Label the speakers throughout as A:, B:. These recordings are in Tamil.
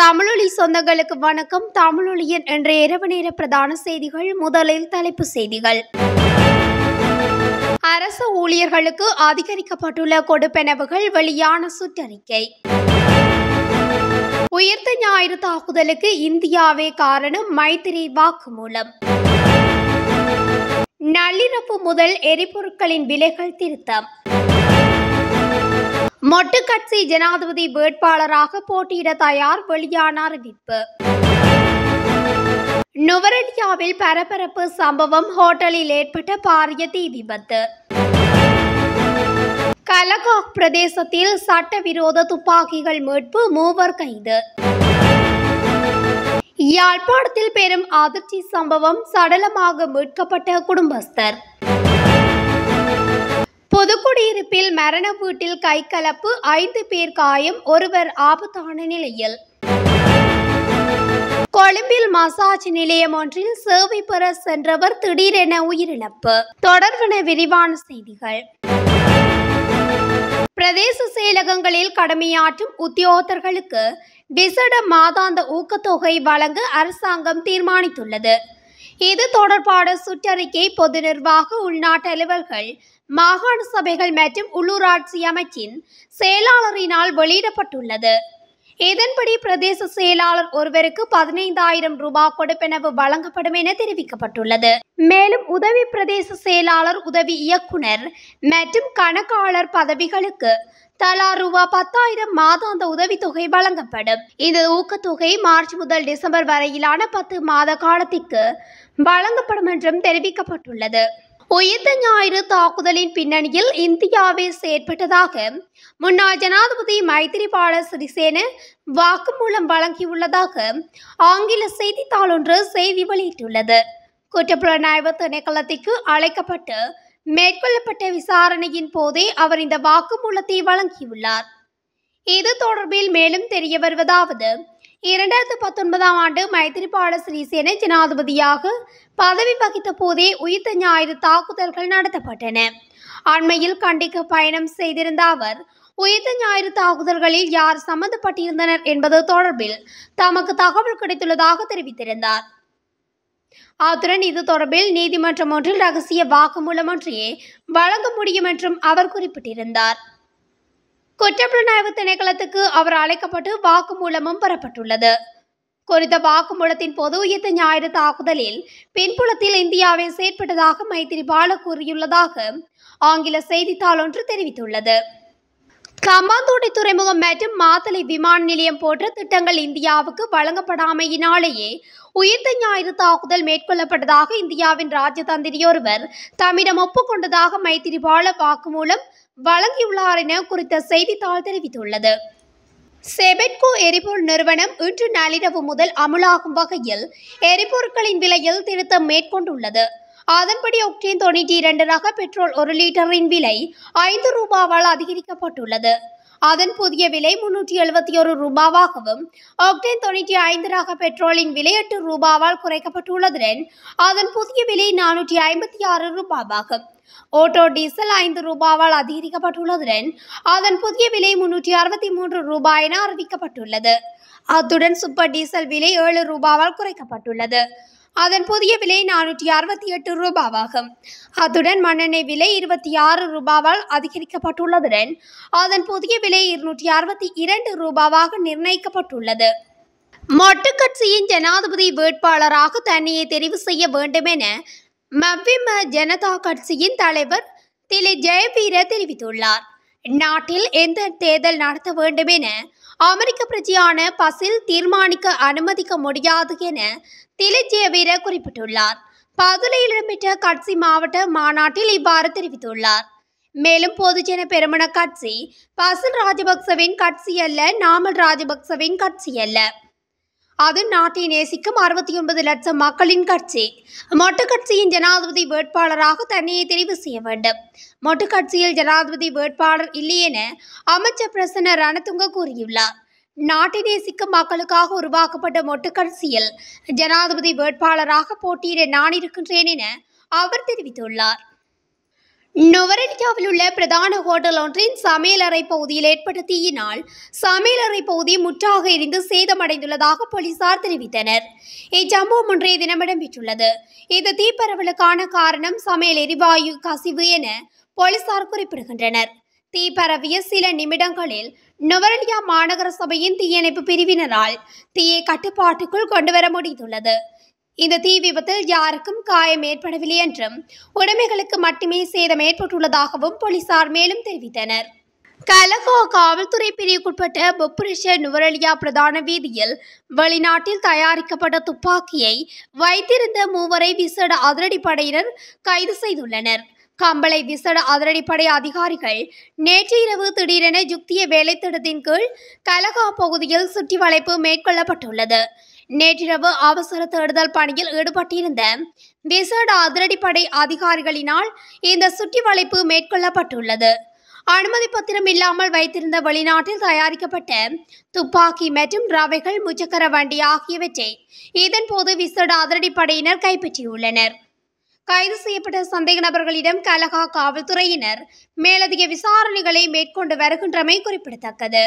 A: தமிழொலி சொந்தங்களுக்கு வணக்கம் தமிழொலியின் இன்றைய இரவு நேர பிரதான செய்திகள் முதலில் தலைப்புச் செய்திகள் அரசு ஊழியர்களுக்கு அதிகரிக்கப்பட்டுள்ள கொடுப்பெனவுகள் வெளியான சுற்றறிக்கை உயிர்த்த ஞாயிறு தாக்குதலுக்கு இந்தியாவே காரணம் மைத்திரி வாக்குமூலம் நள்ளிரவு முதல் எரிபொருட்களின் விலைகள் திருத்தம் மொட்டு கட்சி ஜனாதிபதி வேட்பாளராக போட்டியிட தயார் வெளியான அறிவிப்பு நுவரெலியாவில் பரபரப்பு சம்பவம் ஹோட்டலில் ஏற்பட்ட பாரிய தீ விபத்து கலகாக் பிரதேசத்தில் சட்டவிரோத துப்பாக்கிகள் மீட்பு மூவர் கைது யாழ்ப்பாணத்தில் பெரும் அதிர்ச்சி சம்பவம் சடலமாக மீட்கப்பட்ட குடும்பஸ்தர் புதுக்குடியிருப்பில் மரண வீட்டில் கைகலப்பு ஐந்து பேர் காயம் ஒருவர் ஆபத்தான நிலையில் கொழும்பில் மசாஜ் நிலையம் ஒன்றில் சேவை பெற சென்றவர் திடீரென உயிரிழப்பு தொடர்பென விரிவான செய்திகள் பிரதேச செயலகங்களில் கடமையாற்றும் உத்தியோகத்தர்களுக்கு விசேட மாதாந்த ஊக்கத்தொகை வழங்க அரசாங்கம் தீர்மானித்துள்ளது இது தொடர்பான சுற்றறிக்கை பொது நிர்வாக உள்நாட்டு அலுவல்கள் மாகாண சபைகள் மற்றும் உள்ளூராட்சி அமைச்சின் செயலாளரினால் வெளியிடப்பட்டுள்ளது இதன்படி பிரதேச செயலாளர் ஒருவருக்கு பதினைந்தாயிரம் ரூபாய் கொடுப்பெனவு வழங்கப்படும் என தெரிவிக்கப்பட்டுள்ளது மேலும் உதவி பிரதேச செயலாளர் உதவி இயக்குனர் மற்றும் கணக்காளர் பதவிகளுக்கு தலா ரூபா பத்தாயிரம் மாதாந்த உதவித்தொகை வழங்கப்படும் இந்த ஊக்கத்தொகை மார்ச் முதல் டிசம்பர் வரையிலான பத்து மாத காலத்திற்கு வழங்கப்படும் என்றும் தெரிவிக்கப்பட்டுள்ளது உயிர்த்த ஞாயிறு தாக்குதலின் பின்னணியில் இந்தியாவே செயற்பட்டதாக முன்னாள் ஜனாதிபதி மைத்திரிபால சிறிசேன வாக்குமூலம் வழங்கியுள்ளதாக ஆங்கில செய்தித்தாள் ஒன்று செய்தி வெளியிட்டுள்ளது குற்றப்புலனாய்வு திணைக்களத்திற்கு அழைக்கப்பட்டு மேற்கொள்ளப்பட்ட விசாரணையின் போதே அவர் இந்த வாக்குமூலத்தை வழங்கியுள்ளார் இது தொடர்பில் மேலும் தெரிய வருவதாவது இரண்டாயிரத்து பத்தொன்பதாம் ஆண்டு மைத்திரிபால சிறிசேன ஜனாதிபதியாக பதவி வகித்த போதே உயிர்த்த ஞாயிறு தாக்குதல்கள் நடத்தப்பட்டன அண்மையில் கண்டிக்க பயணம் செய்திருந்த அவர் உயிர்த்த ஞாயிறு தாக்குதல்களில் யார் சம்பந்தப்பட்டிருந்தனர் என்பது தொடர்பில் தமக்கு தகவல் கிடைத்துள்ளதாக தெரிவித்திருந்தார் அத்துடன் இது தொடர்பில் நீதிமன்றம் ஒன்றில் ரகசிய வாக்குமூலம் ஒன்றையே வழங்க முடியும் என்றும் அவர் குறிப்பிட்டிருந்தார் குற்றப்புலனாய்வு திணைக்களத்துக்கு அவர் அழைக்கப்பட்டு வாக்குமூலமும் பெறப்பட்டுள்ளது குறித்த வாக்குமூலத்தின் போது உயிர்த்த ஞாயிறு தாக்குதலில் பின்புலத்தில் இந்தியாவை செயற்பட்டதாக மைத்திரிபால கூறியுள்ளதாக ஆங்கில செய்தித்தாள் ஒன்று தெரிவித்துள்ளது கம்மாந்தோட்டை துறைமுகம் மற்றும் மாத்தளை விமான நிலையம் போன்ற திட்டங்கள் இந்தியாவுக்கு வழங்கப்படாமையினாலேயே உயிர்த்த ஞாயிறு தாக்குதல் மேற்கொள்ளப்பட்டதாக இந்தியாவின் ராஜதந்திரி ஒருவர் தம்மிடம் ஒப்புக்கொண்டதாக மைத்திரிபால வாக்குமூலம் வழங்கியுள்ளார் என குறித்த செய்தித்தாள் தெரிவித்துள்ளது செபெட்கோ எரிபொருள் நிறுவனம் இன்று நள்ளிரவு முதல் அமுலாகும் வகையில் எரிபொருட்களின் விலையில் திருத்தம் மேற்கொண்டுள்ளது அதன்படி ஒக்டேன் தொண்ணூற்றி இரண்டு ரக பெட்ரோல் ஒரு லிட்டரின் விலை ஐந்து ரூபாவால் அதிகரிக்கப்பட்டுள்ளது அதன் புதிய விலை முன்னூற்றி எழுபத்தி ஒரு ரூபாவாகவும் ஒக்டேன் தொண்ணூற்றி ஐந்து ரக பெட்ரோலின் விலை எட்டு ரூபாவால் குறைக்கப்பட்டுள்ளதுடன் அதன் புதிய விலை நானூற்றி ஐம்பத்தி ஆறு ரூபாவாகும் ஓட்டோ டீசல் ஐந்து ரூபாவால் அதிகரிக்கப்பட்டுள்ளதுடன் அதன் புதிய விலை முன்னூற்றி அறுபத்தி மூன்று ரூபாய் என அறிவிக்கப்பட்டுள்ளது அத்துடன் சூப்பர் டீசல் விலை ஏழு ரூபாவால் குறைக்கப்பட்டுள்ளது அதன் புதிய விலை நானூற்றி அறுபத்தி எட்டு ரூபாவாகும் அத்துடன் மண்ணெண்ணெய் விலை இருபத்தி ஆறு ரூபாவால் அதிகரிக்கப்பட்டுள்ளதுடன் அதன் புதிய விலை இருநூற்றி அறுபத்தி இரண்டு ரூபாவாக நிர்ணயிக்கப்பட்டுள்ளது மொட்டு கட்சியின் ஜனாதிபதி வேட்பாளராக தன்னையை தெரிவு செய்ய வேண்டும் என மவ்விம ஜனதா கட்சியின் தலைவர் திலி ஜெயவீர தெரிவித்துள்ளார் நாட்டில் எந்த தேர்தல் நடத்த வேண்டும் என அமெரிக்க பிரஜையான பசில் தீர்மானிக்க அனுமதிக்க முடியாது என திலி ஜெயவீர குறிப்பிட்டுள்ளார் பதுளையில் இடம்பெற்ற கட்சி மாவட்ட மாநாட்டில் இவ்வாறு தெரிவித்துள்ளார் மேலும் பொதுஜன பெருமன கட்சி பசில் ராஜபக்சவின் கட்சி அல்ல நாமல் ராஜபக்சவின் கட்சி அல்ல அது நாட்டை நேசிக்கும் அறுபத்தி ஒன்பது லட்சம் மக்களின் கட்சி மொட்டு கட்சியின் ஜனாதிபதி வேட்பாளராக தன்னையை தெரிவு செய்ய வேண்டும் மொட்டு கட்சியில் ஜனாதிபதி வேட்பாளர் இல்லை என அமைச்சர் பிரசன்ன ரணதுங்க கூறியுள்ளார் நாட்டை நேசிக்கும் மக்களுக்காக உருவாக்கப்பட்ட மொட்டு கட்சியில் ஜனாதிபதி வேட்பாளராக போட்டியிட நான் இருக்கின்றேன் என அவர் தெரிவித்துள்ளார் நுவரெலியாவில் உள்ள பிரதான ஹோட்டல் ஒன்றின் சமையலறை பகுதியில் ஏற்பட்ட தீயினால் சமையலறை பகுதி முற்றாக எரிந்து சேதமடைந்துள்ளதாக போலீசார் தெரிவித்தனர் இச்சம்பவம் ஒன்றைய தினம் இடம்பெற்றுள்ளது இந்த தீப்பரவலுக்கான காரணம் சமையல் எரிவாயு கசிவு என போலீசார் குறிப்பிடுகின்றனர் தீ பரவிய சில நிமிடங்களில் நுவரெலியா மாநகர சபையின் தீயணைப்பு பிரிவினரால் தீயை கட்டுப்பாட்டுக்குள் கொண்டுவர முடிந்துள்ளது இந்த தீ விபத்தில் யாருக்கும் காயம் ஏற்படவில்லை என்றும் உடைமைகளுக்கு மட்டுமே சேதம் ஏற்பட்டுள்ளதாகவும் போலீசார் மேலும் தெரிவித்தனர் கலகோ காவல்துறை பிரிவுக்குட்பட்ட பொப்புரிஷ நுவரெலியா பிரதான வீதியில் வெளிநாட்டில் தயாரிக்கப்பட்ட துப்பாக்கியை வைத்திருந்த மூவரை விசேட அதிரடிப்படையினர் கைது செய்துள்ளனர் கம்பளை விசேட அதிரடிப்படை அதிகாரிகள் நேற்று இரவு திடீரென யுக்திய வேலைத்திட்டத்தின் கீழ் கலகா பகுதியில் சுற்றி வளைப்பு மேற்கொள்ளப்பட்டுள்ளது நேற்றிரவு அவசர தேடுதல் பணியில் ஈடுபட்டிருந்த விசேட அதிரடிப்படை அதிகாரிகளினால் இந்த சுற்றி வளைப்பு மேற்கொள்ளப்பட்டுள்ளது அனுமதி பத்திரம் இல்லாமல் வைத்திருந்த வெளிநாட்டில் தயாரிக்கப்பட்ட துப்பாக்கி மற்றும் ரவைகள் முச்சக்கர வண்டி ஆகியவற்றை இதன்போது விசேட அதிரடிப்படையினர் கைப்பற்றியுள்ளனர் கைது செய்யப்பட்ட சந்தேக நபர்களிடம் கலகா காவல்துறையினர் மேலதிக விசாரணைகளை மேற்கொண்டு வருகின்றமை குறிப்பிடத்தக்கது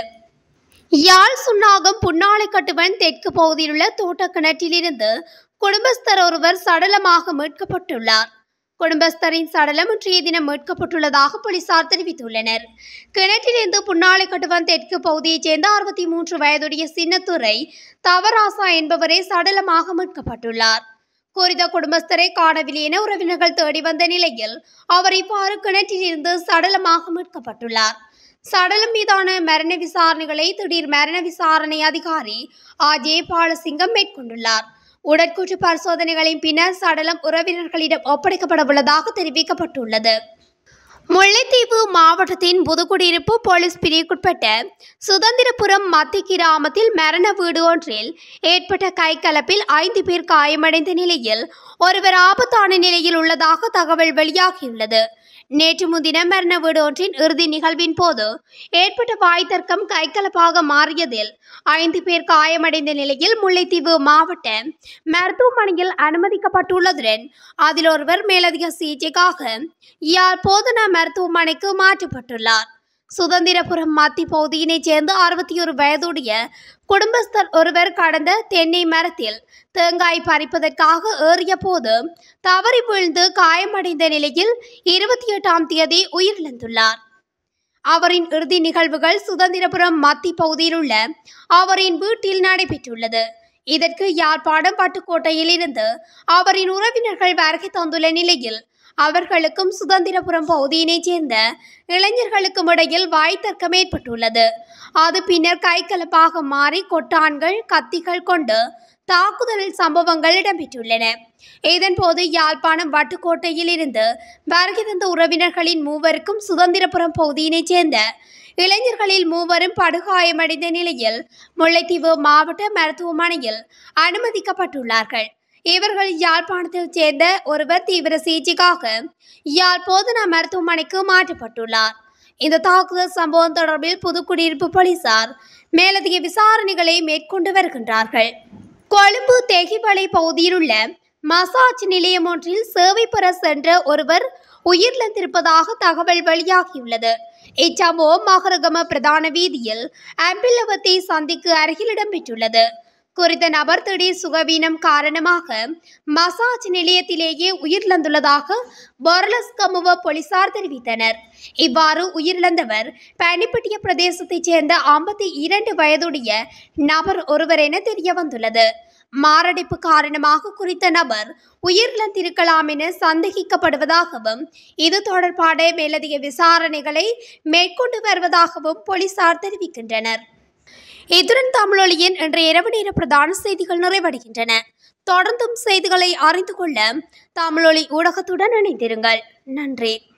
A: யாழ் சுன்னாகம் புன்னாலைக்கட்டுவன் தெற்கு பகுதியில் உள்ள தோட்டக் கிணற்றிலிருந்து குடும்பஸ்தர் ஒருவர் சடலமாக மீட்கப்பட்டுள்ளார் குடும்பஸ்தரின் சடலம் இன்றைய தினம் மீட்கப்பட்டுள்ளதாக போலீசார் தெரிவித்துள்ளனர் கிணற்றிலிருந்து புன்னாலைக்கட்டுவன் தெற்கு பகுதியைச் சேர்ந்த அறுபத்தி மூன்று வயதுடைய சின்னத்துறை தவராசா என்பவரே சடலமாக மீட்கப்பட்டுள்ளார் குறித்த குடும்பஸ்தரை காணவில்லை என உறவினர்கள் தேடி வந்த நிலையில் அவர் இவ்வாறு கிணற்றிலிருந்து சடலமாக மீட்கப்பட்டுள்ளார் சடலம் மீதான மரண விசாரணைகளை திடீர் மரண விசாரணை அதிகாரி ஆ ஜே பாலசிங்கம் மேற்கொண்டுள்ளார் உடற்கூற்று பரிசோதனைகளின் பின்னர் சடலம் உறவினர்களிடம் ஒப்படைக்கப்பட உள்ளதாக தெரிவிக்கப்பட்டுள்ளது முல்லைத்தீவு மாவட்டத்தின் புதுக்குடியிருப்பு போலீஸ் பிரிவுக்குட்பட்ட சுதந்திரபுரம் மத்தி கிராமத்தில் மரண வீடு ஒன்றில் ஏற்பட்ட கைகலப்பில் ஐந்து பேர் காயமடைந்த நிலையில் ஒருவர் ஆபத்தான நிலையில் உள்ளதாக தகவல் வெளியாகியுள்ளது நேற்று முன்தினம் மரண வீடு ஒன்றின் இறுதி நிகழ்வின் போது ஏற்பட்ட வாய் தர்க்கம் கைகலப்பாக மாறியதில் ஐந்து பேர் காயமடைந்த நிலையில் முல்லைத்தீவு மாவட்ட மருத்துவமனையில் அனுமதிக்கப்பட்டுள்ளதுடன் அதில் ஒருவர் மேலதிக சிகிச்சைக்காக யாழ் போதனா மருத்துவமனைக்கு மாற்றப்பட்டுள்ளார் சுதந்திரபுரம் மத்தி பகுதியினைச் சேர்ந்த அறுபத்தி ஒரு வயதுடைய குடும்பஸ்தர் ஒருவர் கடந்த தென்னை மரத்தில் தேங்காய் பறிப்பதற்காக ஏறிய போது தவறி வீழ்ந்து காயமடைந்த நிலையில் இருபத்தி எட்டாம் தேதி உயிரிழந்துள்ளார் அவரின் இறுதி நிகழ்வுகள் சுதந்திரபுரம் மத்தி பகுதியில் உள்ள அவரின் வீட்டில் நடைபெற்றுள்ளது இதற்கு யாழ்ப்பாணம் பட்டுக்கோட்டையில் இருந்து அவரின் உறவினர்கள் வருகை தந்துள்ள நிலையில் அவர்களுக்கும் சுதந்திரபுரம் பகுதியினைச் சேர்ந்த இளைஞர்களுக்கும் இடையில் வாய் தர்க்கம் ஏற்பட்டுள்ளது அது பின்னர் கைகலப்பாக மாறி கொட்டான்கள் கத்திகள் கொண்டு தாக்குதல் சம்பவங்கள் இடம்பெற்றுள்ளன இதன்போது யாழ்ப்பாணம் வட்டுக்கோட்டையில் இருந்து வருகை தந்த உறவினர்களின் மூவருக்கும் சுதந்திரபுரம் பகுதியினைச் சேர்ந்த இளைஞர்களில் மூவரும் படுகாயமடைந்த நிலையில் முல்லைத்தீவு மாவட்ட மருத்துவமனையில் அனுமதிக்கப்பட்டுள்ளார்கள் இவர்கள் யாழ்ப்பாணத்தைச் சேர்ந்த ஒருவர் தீவிர சிகிச்சைக்காக யாழ் போதனா மருத்துவமனைக்கு மாற்றப்பட்டுள்ளார் இந்த தாக்குதல் சம்பவம் தொடர்பில் புதுக்குடியிருப்பு போலீசார் மேலதிக விசாரணைகளை மேற்கொண்டு வருகின்றார்கள் கொழும்பு தெகிவளை பகுதியில் உள்ள மசாஜ் நிலையம் ஒன்றில் சேவை பெற சென்ற ஒருவர் உயிரிழந்திருப்பதாக தகவல் வெளியாகியுள்ளது இச்சம்பவம் மகரகம பிரதான வீதியில் அம்பிலவத்தை சந்திக்கு அருகில் இடம்பெற்றுள்ளது குறித்த நபர் திடீர் சுகவீனம் காரணமாக மசாஜ் நிலையத்திலேயே உயிரிழந்துள்ளதாக பொரலஸ்கமுவ போலீசார் தெரிவித்தனர் இவ்வாறு உயிரிழந்தவர் பனிப்பட்டிய பிரதேசத்தைச் சேர்ந்த ஐம்பத்தி இரண்டு வயதுடைய நபர் ஒருவர் என தெரிய வந்துள்ளது மாரடைப்பு காரணமாக குறித்த நபர் உயிரிழந்திருக்கலாம் என சந்தேகிக்கப்படுவதாகவும் இது தொடர்பான மேலதிக விசாரணைகளை மேற்கொண்டு வருவதாகவும் போலீசார் தெரிவிக்கின்றனர் இத்துடன் தமிழொலியின் இன்றைய இரவு நேர பிரதான செய்திகள் நிறைவடைகின்றன தொடர்ந்தும் செய்திகளை அறிந்து கொள்ள தமிழொலி ஊடகத்துடன் இணைந்திருங்கள் நன்றி